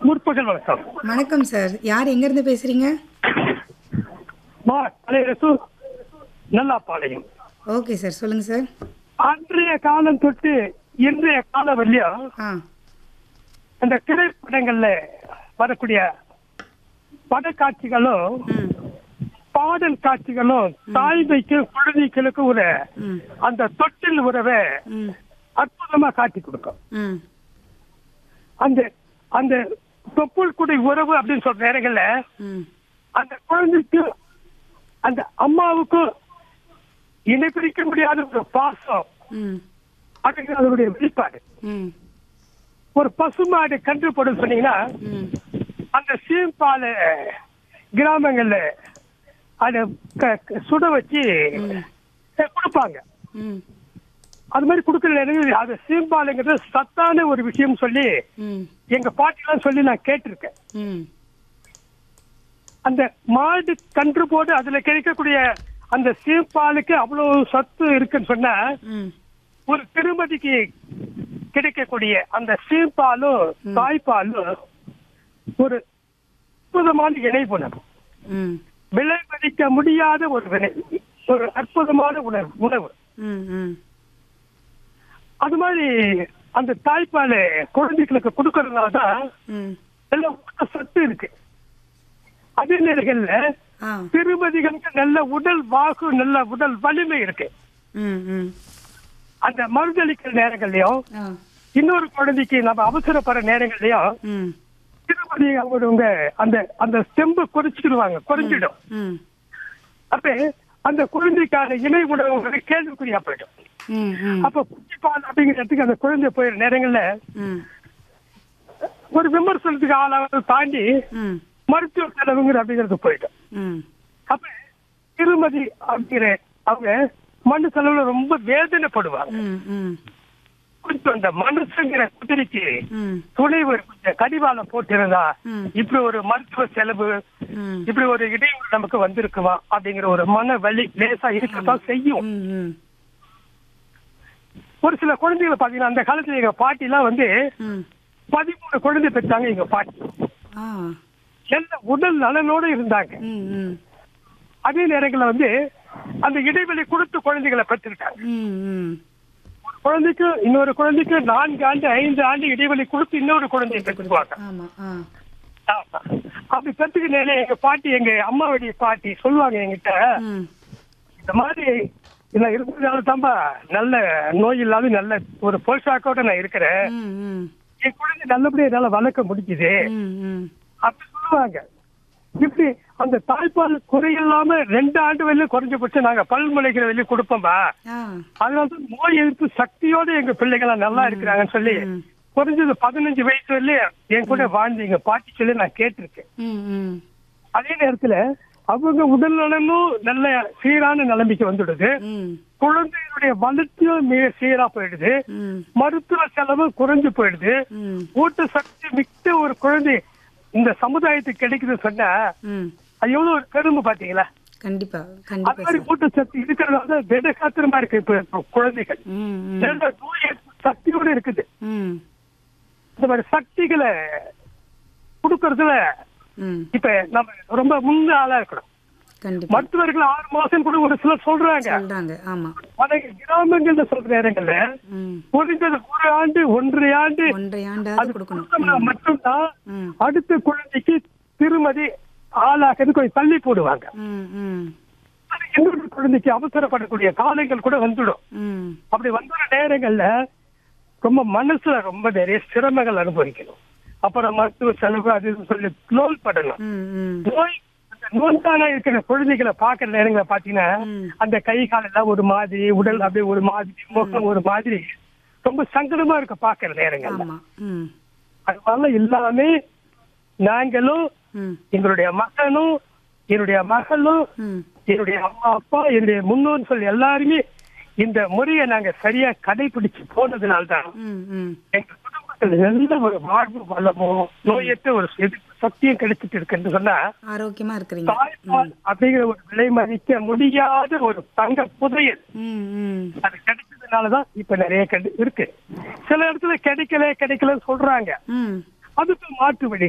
முற்பகல் வணக்கம் வணக்கம் சார் யார் எங்கேருந்து பேசுகிறீங்க மா தலையரசு நல்லாப்பாளையம் ஓகே சார் சொல்லுங்கள் சார் அன்றைய காலம் தொட்டு இன்றைய காலம் வரலையும் ஆ அந்த திரைப்படங்கள்ல வரக்கூடிய படக்காட்சிகளும் ம் பாடல் காட்சிகளும் தாய்மைக்கும் குழந்தைகளுக்கும் ஒரு ம் அந்த தொட்டில் உறவை ம் அற்புதமா காட்டி கொடுக்கும் ம் அந்த அந்த தொப்புள் குடி உறவு அப்படின்னு சொல்ற நேரங்கள்ல ம் அந்த குழந்தைக்கு அந்த அம்மாவுக்கும் இணைப்பிடிக்க முடியாத ஒரு பாசம் ம் அப்படிங்கிறது அதனுடைய வெளிப்பாடு ம் ஒரு பசுமாடு கன்று போடும் சொன்னீங்கன்னா ம் அந்த சீம்பால கிராமங்கள்ல அதை க- க- சுட வச்சு ம். அஹ், கொடுப்பாங்க ம் அது மாதிரி கொடுக்குற நேரங்கள் அது சீம்பாலுங்கிறது சத்தான ஒரு விஷயம் சொல்லி ம் எங்க பாட்டிலாம் சொல்லி நான் கேட்டிருக்கேன் ம் அந்த மாடு கன்று போட்டு அதுல கிடைக்கக்கூடிய அந்த சீம்பாலுக்கு அவ்வளவு சத்து இருக்குன்னு சொன்னா ம் ஒரு திருமதிக்கு கிடைக்கக்கூடிய அந்த சீம்பாலும் தாய்ப்பாலும் ஒரு அற்புதமான இணைப்புணர்வு ம் விலை மதிக்க முடியாத ஒரு வினை ஒரு அற்புதமான உணர்வு உணவு ம் ம் அது மாதிரி அந்த தாய்ப்பால் குழந்தைகளுக்கு கொடுக்கறதுனால தான் ம் நல்ல ஊட்ட சத்து இருக்கு அதே நேரங்கள்ல ஆ திருமதிகளுக்கு நல்ல உடல் வாக்கு நல்ல உடல் வலிமை இருக்கு ம் ம் அந்த மருந்தளிக்கிற நேரங்கள்லயும் ஆ இன்னொரு குழந்தைக்கு நம்ம அவசரப்படுற நேரங்கள்லயும் ம் திருமதி அவங்க அந்த அந்த ஸ்டெம்பு குறைச்சிடுவாங்க குறைஞ்சிடும் ம் அப்ப அந்த குழந்தைக்கான இணை உணவு வந்து கேள்விக்குறியா போயிடும் ம் ம் அப்ப குட்டிப்பால் அப்படிங்கிற இடத்துக்கு அந்த குழந்தை போயிற நேரங்கள்ல ம் ஒரு விமர்சனத்துக்கு ஆளாவது தாண்டி ம் மருத்துவ செலவுங்கிற அப்படிங்கிறது போயிடும் ம் அப்ப திருமதி அப்படிங்கிற அவங்க மண்ணு செலவுல ரொம்ப வேதனைப்படுவாங்க ம் ம் கொஞ்சம் அந்த மனுஷங்கிற குதிரைக்கு ம் துணைவர் கொஞ்சம் கடிவாளம் போட்டிருந்தா ம். இப்படி ஒரு மருத்துவ செலவு ம் இப்படி ஒரு இடையூறு நமக்கு வந்திருக்குமா அப்படிங்கிற ஒரு மன வலி லேசா இருக்கத்தான் செய்யும் ம் ம் ஒரு சில குழந்தைகளை பாத்தீங்கன்னா அந்த காலத்துல எங்க பாட்டி எல்லாம் வந்து ம் பதிமூணு குழந்தை பெற்றாங்க எங்க பாட்டி ஆ நல்ல உடல் நலனோட இருந்தாங்க ம் ம் அதே நேரங்கள்ல வந்து அந்த இடைவெளி கொடுத்து குழந்தைகளை பெற்றுக்கிட்டாங்க ம் ம் ஒரு குழந்தைக்கு இன்னொரு குழந்தைக்கு நான்கு ஆண்டு ஐந்து ஆண்டு இடைவெளி கொடுத்து இன்னொரு குழந்தையை பெற்றுக்குவாங்க ஆமா ஆ ஆமா. அப்படி பெற்றுக்கிட்டே எங்க பாட்டி எங்க அம்மாவுடைய பாட்டி சொல்லுவாங்க என்கிட்ட ம் இந்த மாதிரி நான் இருக்கிறதால தான்பா நல்ல நோய் இல்லாத நல்ல ஒரு போஷாக்கோட நான் இருக்கிறேன் ம் ம் என் குழந்தை நல்லபடியா என்னால வளர்க்க முடிக்குது ம் ம் அப்படி சொல்லுவாங்க இப்படி அந்த தாய்ப்பால் குறையில்லாம ரெண்டு ஆண்டு வரையிலும் குறைஞ்சபட்சம் நாங்க பல் முளைக்கிற வெளியே கொடுப்போம்பா ஆ அதனால தான் நோய் எதிர்ப்பு சக்தியோட எங்க பிள்ளைகள் நல்லா இருக்கிறாங்கன்னு சொல்லி ம். குறைஞ்சது பதினஞ்சு வயசு வரையிலும் என் கூட வாழ்ந்து எங்க பாட்டி சொல்லி நான் கேட்டிருக்கேன் ம் ம் அதே நேரத்துல அவங்க உடல் நலனும் நல்ல சீரான நிலைமைக்கு வந்துடுது ம் குழந்தைகளுடைய வளர்ச்சியும் மிக சீரா போயிடுது ம் மருத்துவ செலவு குறைஞ்சு போயிடுது ம் ஊட்டச்சக்தி மிக்க ஒரு குழந்தை இந்த சமுதாயத்துக்கு கிடைக்குதுன்னு சொன்னா ம் அது எவ்வளவு ஒரு பெருமை பாத்தீங்களா கண்டிப்பா அது கண்டிப்பா மாதிரி சார் ஊட்டச்சக்தி இருக்கிறதால திடகாத்திரமா இருக்கு இப்ப இப்ப குழந்தைகள் ம் ம் நல்ல நோய் எதிர்ப்பு சக்தியோட இருக்குது ம் இந்த மாதிரி சக்திகளை கொடுக்கறதுல ம் இப்ப நம்ம ரொம்ப முன்ன ஆளா இருக்கணும் கண்டிப்பா மருத்துவர்கள் ஆறு மாசம் கூட ஒரு சிலர் சொல்றாங்க சொல்றாங்க ஆமா ஆனா கிராமங்கள்ல சொல்ற நேரங்கள்ல ம் குறைந்தது ஒரு ஆண்டு ஒன்றரை ஆண்டு ஒன்றரை ஆண்டாவது அது கொடுக்கணும் கொடுத்தோம்னா மட்டும்தான் ம் அடுத்த குழந்தைக்கு திருமதி ஆளாக்குறது கொஞ்சம் தள்ளி போடுவாங்க ம் ம் அது இன்னொரு குழந்தைக்கு அவசரப்படக்கூடிய காலங்கள் கூட வந்துடும் ம் அப்படி வந்துற நேரங்கள்ல ரொம்ப மனசுல ரொம்ப நிறைய சிரமங்கள் அனுபவிக்கணும் அப்புறம் மருத்துவ செலவு அது இதுன்னு சொல்லி நோய் படணும் ம் ம் நோய் அந்த நோய்தானா இருக்கிற குழந்தைகளை பாக்குற நேரங்களை பாத்தீங்கன்னா ம். அந்த கை கால் எல்லாம் ஒரு மாதிரி உடல் அப்படியே ஒரு மாதிரி முகம் ஒரு மாதிரி ரொம்ப சங்கடமா இருக்க பாக்குற நேரங்கள்ல ஆமா ம் அதனால எல்லாமே நாங்களும் ம் எங்களுடைய மகனும் என்னுடைய மகளும் ம் என்னுடைய அம்மா அப்பா என்னுடைய முன்னோர் சொல்லி எல்லாருமே இந்த முறையை நாங்க சரியா கடைபிடிச்சு போனதுனால்தான் ம் ம் எங்க குடும்பத்துல நல்ல ஒரு வாழ்வு வளமும் நோயற்ற ஒரு எதிர்ப்பு சக்தியும் கிடைச்சிட்டு இருக்குன்னு சொன்னா ஆரோக்கியமா இருக்கிறீங்க தாய்ப்பால் அப்படிங்கிற ஒரு விலை மதிக்க முடியாத ஒரு தங்க புதையல் ம் ம் அது கிடைச்சதுனாலதான் இப்ப நிறைய கிடை இருக்கு சில இடத்துல கிடைக்கல கிடைக்கலன்னு சொல்றாங்க ம் அதுக்கு மாற்று வழி